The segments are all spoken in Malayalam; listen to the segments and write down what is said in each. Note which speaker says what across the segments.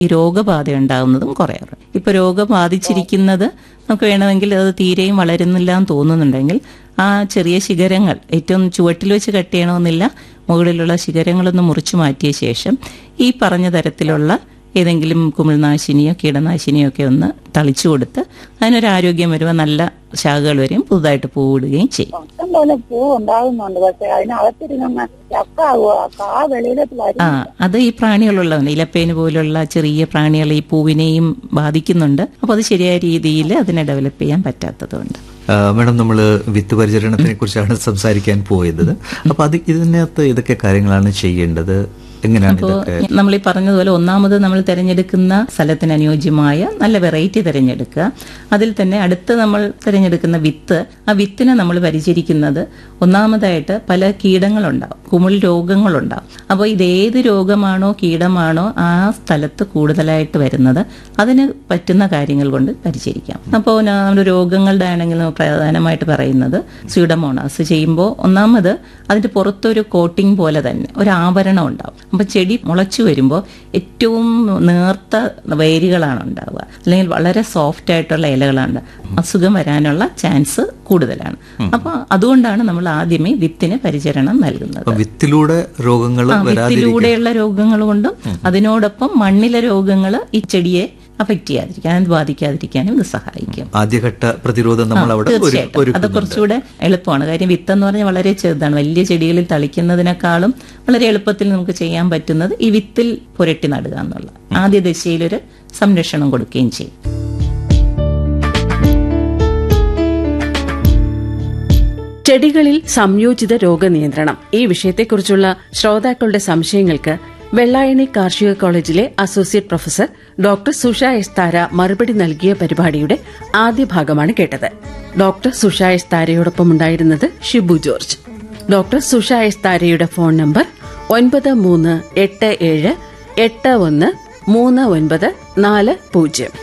Speaker 1: ഈ രോഗബാധ ഉണ്ടാകുന്നതും കുറയാറ് ഇപ്പൊ രോഗം ബാധിച്ചിരിക്കുന്നത് നമുക്ക് വേണമെങ്കിൽ അത് തീരെയും വളരുന്നില്ല എന്ന് തോന്നുന്നുണ്ടെങ്കിൽ ആ ചെറിയ ശിഖരങ്ങൾ ഏറ്റവും ചുവട്ടിൽ വെച്ച് കട്ട് ചെയ്യണമെന്നില്ല മുകളിലുള്ള ശിഖരങ്ങളൊന്ന് മുറിച്ചു മാറ്റിയ ശേഷം ഈ പറഞ്ഞ തരത്തിലുള്ള ഏതെങ്കിലും കുമിൾനാശിനിയോ കീടനാശിനിയോ ഒക്കെ ഒന്ന് തളിച്ചു കൊടുത്ത് അതിനൊരു ആരോഗ്യം വരുമ്പോൾ നല്ല ശാഖകൾ വരെയും പുതുതായിട്ട് പൂവിടുകയും ചെയ്യും
Speaker 2: ഇഷ്ടം പോലെ പൂ ഉണ്ടാകുന്നുണ്ട് പക്ഷെ അതിനകത്തിരുന്ന് ചക്കാകുക കാ വെളിയിലേക്ക് വരും
Speaker 1: ആ അത് ഈ പ്രാണികളുള്ളതാണ് ഇലപ്പേന് പോലുള്ള ചെറിയ പ്രാണികൾ ഈ പൂവിനെയും ബാധിക്കുന്നുണ്ട് അപ്പോൾ അത് ശരിയായ രീതിയിൽ അതിനെ ഡെവലപ്പ് ചെയ്യാൻ പറ്റാത്തതുകൊണ്ട്
Speaker 3: ആ, മാഡം നമ്മൾ വിത്ത് പരിചരണത്തിനെ കുറിച്ചാണ് സംസാരിക്കാൻ പോയത് അപ്പൊ അത് ഇതിനകത്ത് ഏതൊക്കെ കാര്യങ്ങളാണ് ചെയ്യേണ്ടത് എങ്ങനെയാണ്
Speaker 1: അപ്പോൾ
Speaker 3: ഇതൊക്കെ
Speaker 1: നമ്മൾ ഈ പറഞ്ഞതുപോലെ ഒന്നാമത് നമ്മൾ തിരഞ്ഞെടുക്കുന്ന സ്ഥലത്തിന് അനുയോജ്യമായ നല്ല വെറൈറ്റി തിരഞ്ഞെടുക്കുക അതിൽ തന്നെ അടുത്ത് നമ്മൾ തിരഞ്ഞെടുക്കുന്ന വിത്ത് ആ വിത്തിനെ നമ്മൾ പരിചരിക്കുന്നത് ഒന്നാമതായിട്ട് പല കീടങ്ങളുണ്ടാവും കുമിൾ രോഗങ്ങളുണ്ടാവും അപ്പോൾ ഇതേത് രോഗമാണോ കീടമാണോ ആ സ്ഥലത്ത് കൂടുതലായിട്ട് വരുന്നത് അതിന് പറ്റുന്ന കാര്യങ്ങൾ കൊണ്ട് പരിചരിക്കാം അപ്പോൾ നമ്മുടെ രോഗങ്ങളുടെ ആണെങ്കിൽ നമ്മൾ പ്രധാനമായിട്ട് പറയുന്നത് സ്യൂഡമോണാസ് ചെയ്യുമ്പോൾ ഒന്നാമത് അതിന്റെ പുറത്തൊരു കോട്ടിംഗ് പോലെ തന്നെ ഒരു ആവരണം ഉണ്ടാവും അപ്പൊ ചെടി മുളച്ചു വരുമ്പോൾ ഏറ്റവും നേർത്ത വേരുകളാണ് ഉണ്ടാവുക അല്ലെങ്കിൽ വളരെ സോഫ്റ്റ് ആയിട്ടുള്ള ഇലകളാണ് അസുഖം വരാനുള്ള ചാൻസ് കൂടുതലാണ് അപ്പൊ അതുകൊണ്ടാണ് നമ്മൾ ആദ്യമേ വിത്തിന് പരിചരണം നൽകുന്നത്
Speaker 3: അപ്പൊ വിത്തിലൂടെ രോഗങ്ങൾ
Speaker 1: ആ,
Speaker 3: വരാതിരിക്കാൻ
Speaker 1: വിത്തിലൂടെയുള്ള രോഗങ്ങൾ കൊണ്ടും അതിനോടൊപ്പം മണ്ണിലെ രോഗങ്ങൾ ഈ ചെടിയെ അഫക്റ്റ് ചെയ്യാതിരിക്കാൻ അത് ബാധിക്കാതിരിക്കാനും ഇത് സഹായിക്കും
Speaker 3: ആദ്യഘട്ട പ്രതിരോധം നമ്മൾ അവിടെ ഒരു-
Speaker 1: തീർച്ചയായിട്ടും അത്
Speaker 3: ഒരുക്കുന്നുണ്ട്
Speaker 1: കുറച്ചുകൂടെ എളുപ്പമാണ് കാര്യം വിത്ത് എന്ന് പറഞ്ഞാൽ വളരെ ചെറുതാണ് വലിയ ചെടികളിൽ തളിക്കുന്നതിനേക്കാളും വളരെ എളുപ്പത്തിൽ നമുക്ക് ചെയ്യാൻ പറ്റുന്നത് ഈ വിത്തിൽ പുരട്ടി നടുക എന്നുള്ള ആദ്യ ദശയിലൊരു സംരക്ഷണം കൊടുക്കുകയും ചെയ്യും
Speaker 4: ചെടികളിൽ സംയോജിത രോഗനിയന്ത്രണം ഈ വിഷയത്തെക്കുറിച്ചുള്ള ശ്രോതാക്കളുടെ സംശയങ്ങൾക്ക് വെള്ളായണി കാർഷിക കോളേജിലെ associate professor doctor Susha S Thara മറുപടി നൽകിയ പരിപാടിയുടെ ആദ്യ ഭാഗമാണ് കേട്ടത് ഡോക്ടർ സുഷ എസ് താരയോടൊപ്പം ഉണ്ടായിരുന്നത് ഷിബു ജോർജ് ഡോക്ടർ സുഷ എസ് താരയുടെ ഫോൺ നമ്പർ ഒൻപത് മൂന്ന് എട്ട് ഏഴ് എട്ട് ഒന്ന് മൂന്ന് ഒൻപത് നാല് പൂജ്യം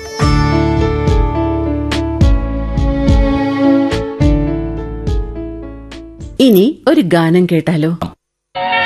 Speaker 4: ഇനി ഒരു ഗാനം കേട്ടാലോ